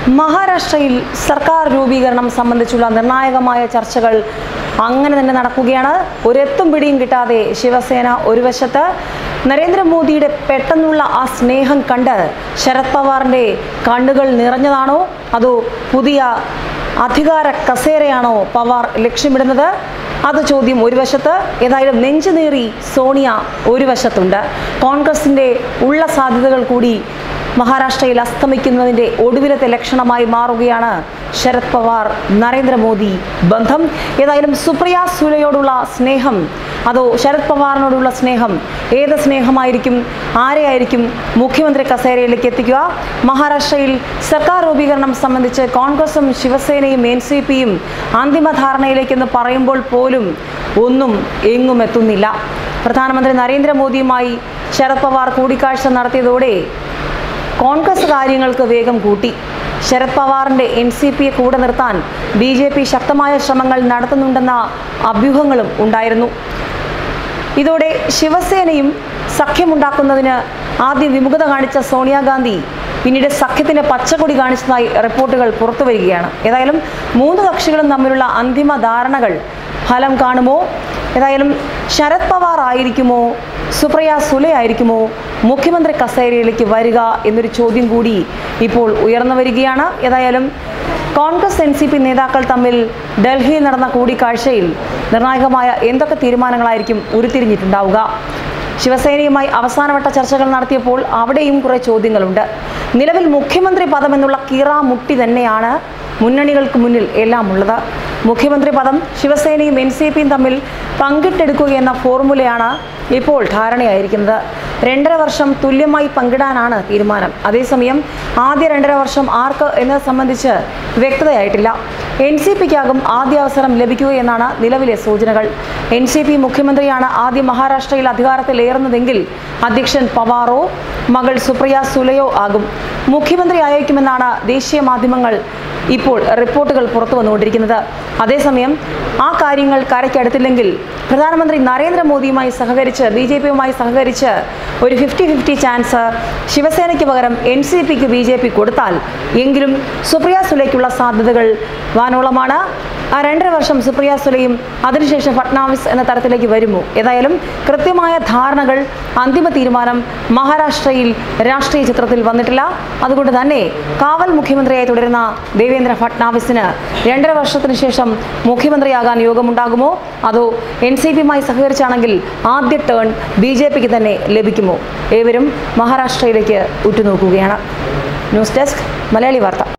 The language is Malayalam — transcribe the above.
മഹാരാഷ്ട്രയിൽ സർക്കാർ രൂപീകരണം സംബന്ധിച്ചുള്ള നിർണായകമായ ചർച്ചകൾ അങ്ങനെ തന്നെ നടക്കുകയാണ് ഒരെത്തും പിടിയും കിട്ടാതെ ശിവസേന ഒരു വശത്ത് നരേന്ദ്രമോദിയുടെ പെട്ടെന്നുള്ള ആ സ്നേഹം കണ്ട് ശരത് പവാറിൻ്റെ കണ്ണുകൾ നിറഞ്ഞതാണോ അതോ പുതിയ അധികാര കസേരയാണോ പവാർ ലക്ഷ്യമിടുന്നത് അത് ചോദ്യം ഒരു വശത്ത് ഏതായാലും നെഞ്ചുനീറി സോണിയ ഒരു വശത്തുണ്ട് കോൺഗ്രസിൻ്റെ ഉള്ള സാധ്യതകൾ കൂടി മഹാരാഷ്ട്രയിൽ അസ്തമിക്കുന്നതിന്റെ ഒടുവിലത്തെ ലക്ഷണമായി മാറുകയാണ് ശരത് പവാർ നരേന്ദ്രമോദി ബന്ധം ഏതായാലും സുപ്രിയ സുലയോടുള്ള സ്നേഹം അതോ ശരത് പവാറിനോടുള്ള സ്നേഹം ഏത് സ്നേഹമായിരിക്കും ആരെയായിരിക്കും മുഖ്യമന്ത്രി കസേരയിലേക്ക് എത്തിക്കുക മഹാരാഷ്ട്രയിൽ സർക്കാർ രൂപീകരണം സംബന്ധിച്ച് കോൺഗ്രസും ശിവസേനയും എൻ സി പിയും അന്തിമ ധാരണയിലേക്കെന്ന് പറയുമ്പോൾ പോലും ഒന്നും എങ്ങും എത്തുന്നില്ല പ്രധാനമന്ത്രി നരേന്ദ്രമോദിയുമായി ശരത് പവാർ കൂടിക്കാഴ്ച നടത്തിയതോടെ കോൺഗ്രസ് കാര്യങ്ങൾക്ക് വേഗം കൂട്ടി ശരത് പവാറിന്റെ എൻ സി പിയെ കൂടെ നിർത്താൻ ബി ജെ പി ശക്തമായ ശ്രമങ്ങൾ നടത്തുന്നുണ്ടെന്ന അഭ്യൂഹങ്ങളും ഉണ്ടായിരുന്നു ഇതോടെ ശിവസേനയും സഖ്യമുണ്ടാക്കുന്നതിന് ആദ്യം വിമുഖത കാണിച്ച സോണിയാഗാന്ധി പിന്നീട് സഖ്യത്തിന് പച്ചക്കൊടി കാണിച്ചതായി റിപ്പോർട്ടുകൾ പുറത്തു വരികയാണ് ഏതായാലും മൂന്ന് കക്ഷികളും തമ്മിലുള്ള അന്തിമ ധാരണകൾ ഫലം കാണുമോ ഏതായാലും ശരത് പവാർ ആയിരിക്കുമോ സുപ്രിയ സുലെ ആയിരിക്കുമോ മുഖ്യമന്ത്രി കസേരയിലേക്ക് വരിക എന്നൊരു ചോദ്യം കൂടി ഇപ്പോൾ ഉയർന്നു വരികയാണ് ഏതായാലും കോൺഗ്രസ് എൻ സി പി നേതാക്കൾ തമ്മിൽ ഡൽഹിയിൽ നടന്ന കൂടിക്കാഴ്ചയിൽ നിർണായകമായ എന്തൊക്കെ തീരുമാനങ്ങളായിരിക്കും ഉരുത്തിരിഞ്ഞിട്ടുണ്ടാവുക ശിവസേനയുമായി അവസാനവട്ട ചർച്ചകൾ നടത്തിയപ്പോൾ അവിടെയും കുറെ ചോദ്യങ്ങളുണ്ട് നിലവിൽ മുഖ്യമന്ത്രി പദം എന്നുള്ള കീറാ മുട്ടി തന്നെയാണ് മുന്നണികൾക്ക് മുന്നിൽ എല്ലാം ഉള്ളത് മുഖ്യമന്ത്രി പദം ശിവസേനയും എൻ സി പിയും തമ്മിൽ പങ്കിട്ടെടുക്കുക എന്ന ഫോർമുലയാണ് ഇപ്പോൾ ധാരണയായിരിക്കുന്നത് രണ്ടര വർഷം തുല്യമായി പങ്കിടാനാണ് തീരുമാനം അതേസമയം ആദ്യ രണ്ടര വർഷം ആർക്ക് എന്നത് സംബന്ധിച്ച് വ്യക്തതയായിട്ടില്ല എൻ സി പിക്കാകും ആദ്യ അവസരം ലഭിക്കുക എന്നാണ് നിലവിലെ സൂചനകൾ എൻ സി പി മുഖ്യമന്ത്രിയാണ് ആദ്യം മഹാരാഷ്ട്രയിൽ അധികാരത്തിലേറുന്നതെങ്കിൽ അധ്യക്ഷൻ പവാറോ മകൾ സുപ്രിയ സുലയോ ആകും മുഖ്യമന്ത്രി ആയേക്കുമെന്നാണ് ദേശീയ മാധ്യമങ്ങൾ ഇപ്പോൾ റിപ്പോർട്ടുകൾ പുറത്തു വന്നുകൊണ്ടിരിക്കുന്നത് അതേസമയം ആ കാര്യങ്ങൾ കരയ്ക്കടുത്തില്ലെങ്കിൽ പ്രധാനമന്ത്രി നരേന്ദ്രമോദിയുമായി സഹകരിച്ച് ബി ജെ പിയുമായി സഹകരിച്ച് ഒരു ഫിഫ്റ്റി ഫിഫ്റ്റി ചാൻസ് ശിവസേനയ്ക്ക് പകരം എൻ സി പിക്ക് ബി ജെ പി കൊടുത്താൽ എങ്കിലും സുപ്രിയ സുലയ്ക്കുള്ള സാധ്യതകൾ വാനോളമാണ് ആ രണ്ടര വർഷം സുപ്രിയ സുലയും അതിനുശേഷം ഫട്നാവിസ് എന്ന തരത്തിലേക്ക് വരുമോ ഏതായാലും കൃത്യമായ ധാരണകൾ അന്തിമ തീരുമാനം മഹാരാഷ്ട്രയിൽ രാഷ്ട്രീയ ചിത്രത്തിൽ വന്നിട്ടില്ല അതുകൊണ്ട് തന്നെ കാവൽ മുഖ്യമന്ത്രിയായി തുടരുന്ന ദേവേന്ദ്ര ഫട്നാവിസിന് രണ്ടര വർഷത്തിന് ശേഷം മുഖ്യമന്ത്രിയാകാൻ യോഗമുണ്ടാകുമോ അതോ എൻ സി പിയുമായി സഹകരിച്ചാണെങ്കിൽ ആദ്യ ടേൺ ബി ജെ പിക്ക് തന്നെ ലഭിക്കുമോ ഏവരും മഹാരാഷ്ട്രയിലേക്ക് ഉറ്റുനോക്കുകയാണ് ന്യൂസ് ഡെസ്ക് മലയാളി വാർത്ത